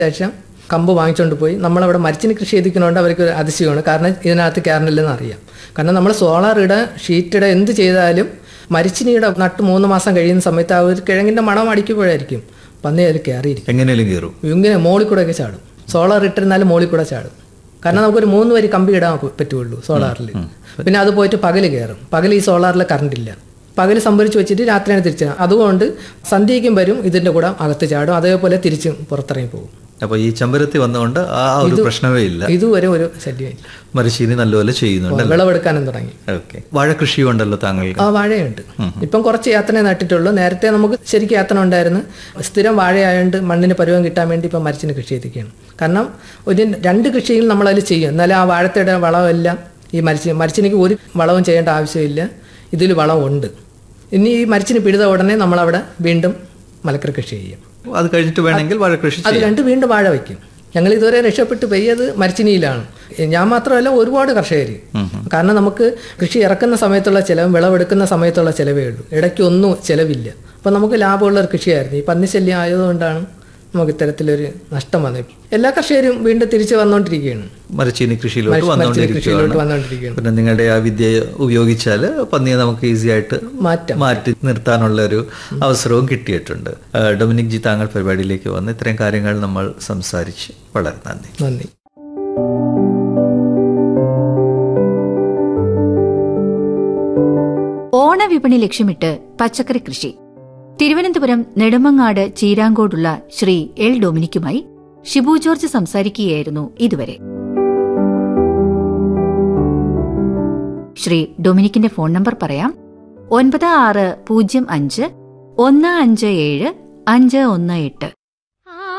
ശേഷം കമ്പ് വാങ്ങിച്ചുകൊണ്ട് പോയി നമ്മളവിടെ മരിച്ചിന് കൃഷി ചെയ്തിരിക്കുന്നതുകൊണ്ട് അവർക്ക് ഒരു അതിശയമാണ് കാരണം ഇതിനകത്ത് കയറണില്ലെന്ന് അറിയാം കാരണം നമ്മൾ സോളാർ ഇട ഷീറ്റിട എന്ത് ചെയ്താലും മരിച്ചിനിയുടെ നട്ട് മൂന്ന് മാസം കഴിയുന്ന സമയത്ത് ആ ഒരു കിഴങ്ങിൻ്റെ മണം അടിക്കുമ്പോഴായിരിക്കും പന്നി അതിൽ കയറിയിരിക്കും എങ്ങനെയും കീറും ഇങ്ങനെ മോളിൽ കൂടെ ഒക്കെ ചാടും സോളാർ ഇട്ടിരുന്നാലും മോളിൽ കൂടെ ചാടും കാരണം നമുക്കൊരു മൂന്ന് വരി കമ്പി ഇടാൻ പറ്റുള്ളൂ സോളാറിൽ പിന്നെ അത് പോയിട്ട് പകല് കയറും പകൽ ഈ സോളാറിൽ കറണ്ട് ഇല്ല പകൽ സംഭരിച്ച് വെച്ചിട്ട് രാത്രിയാണ് തിരിച്ചു അതുകൊണ്ട് സന്ധ്യയ്ക്കും വരും ഇതിൻ്റെ കൂടെ അകത്ത് ചാടും അതേപോലെ തിരിച്ചും പുറത്തിറങ്ങി പോകും അപ്പൊ ഈ ചെമ്പരത്തി വന്നതുകൊണ്ട് ആ ഒരു പ്രശ്നമേ ഇല്ല ഇതുവരെ ഒരു ശല്യമില്ല മരച്ചീനി നല്ലപോലെ ചെയ്യുന്നുണ്ട് വിളവെടുക്കാനും തുടങ്ങി ഓക്കെ വാഴ കൃഷി ഉണ്ടല്ലോ താങ്കൾക്ക് ആ വാഴയുണ്ട് ഇപ്പം കുറച്ച് യാത്രയെ നട്ടിട്ടുള്ളൂ നേരത്തെ നമുക്ക് ശരിക്കും യാത്ര ഉണ്ടായിരുന്നു സ്ഥിരം വാഴയായതുകൊണ്ട് മണ്ണിന് പരുവം കിട്ടാൻ വേണ്ടി ഇപ്പം മരിച്ചിന് കൃഷി ചെയ്തിരിക്കുകയാണ് കാരണം ഒരു രണ്ട് കൃഷിയിൽ നമ്മളതിൽ ചെയ്യും എന്നാലും ആ വാഴത്തയുടെ വളമെല്ലാം ഈ മരിച്ച മരിച്ചിനിക്ക് ഒരു വളവും ചെയ്യേണ്ട ആവശ്യമില്ല ഇതിൽ വളമുണ്ട് ഇനി ഈ മരിച്ചിന് പിഴുത ഉടനെ നമ്മളവിടെ വീണ്ടും മലക്കറി കൃഷി ചെയ്യും അത് കഴിഞ്ഞിട്ട് വേണമെങ്കിൽ വാഴ കൃഷി അത് രണ്ട് വീണ്ടും വാഴ വയ്ക്കും ഞങ്ങൾ ഇതുവരെ രക്ഷപ്പെട്ട് പെയ്യത് മരിച്ചിനിയിലാണ് ഞാൻ മാത്രമല്ല ഒരുപാട് കർഷകർ കാരണം നമുക്ക് കൃഷി ഇറക്കുന്ന സമയത്തുള്ള ചിലവും വിളവെടുക്കുന്ന സമയത്തുള്ള ചിലവേ ഉള്ളൂ ഇടയ്ക്ക് ഒന്നും ചിലവില്ല അപ്പം നമുക്ക് ലാഭമുള്ള ഒരു കൃഷിയായിരുന്നു ഈ പന്നിശല്യം ആയതുകൊണ്ടാണ് നമുക്ക് ഇത്തരത്തിലൊരു നഷ്ടം വന്നത് എല്ലാ കർഷകരും വീണ്ടും തിരിച്ചു വന്നുകൊണ്ടിരിക്കുകയാണ് മരച്ചീനി കൃഷിയിലോട്ട് മരിച്ചിനി വന്നുകൊണ്ടിരിക്കുകയാണ് കൃഷിയിലോട്ട് വന്നുകൊണ്ടിരിക്കുകയാണ് പിന്നെ നിങ്ങളുടെ ആ വിദ്യ ഉപയോഗിച്ചാൽ പന്നിയെ നമുക്ക് ഈസി ആയിട്ട് മാറ്റാം മാറ്റി നിർത്താനുള്ള ഒരു അവസരവും കിട്ടിയിട്ടുണ്ട് ആ, ഡൊമിനിക് ജി താങ്കൾ പരിപാടിയിലേക്ക് വന്ന് ഇത്രയും കാര്യങ്ങൾ നമ്മൾ സംസാരിച്ച് വളരെ നന്ദി നന്ദി ഓണവിപണി ലക്ഷ്യമിട്ട് പച്ചക്കറി കൃഷി തിരുവനന്തപുരം നെടുമങ്ങാട് ചീരാങ്കോടുള്ള ശ്രീ എൽ ഡൊമിനിക്കുമായി ഷിബു ജോർജ് സംസാരിക്കുകയായിരുന്നു ഇതുവരെ ശ്രീ ഡൊമിനിക്കിന്റെ ഫോൺ നമ്പർ പറയാം ഒൻപത് ആറ് പൂജ്യം അഞ്ച് ഒന്ന് അഞ്ച് ഏഴ് അഞ്ച് ഒന്ന് എട്ട്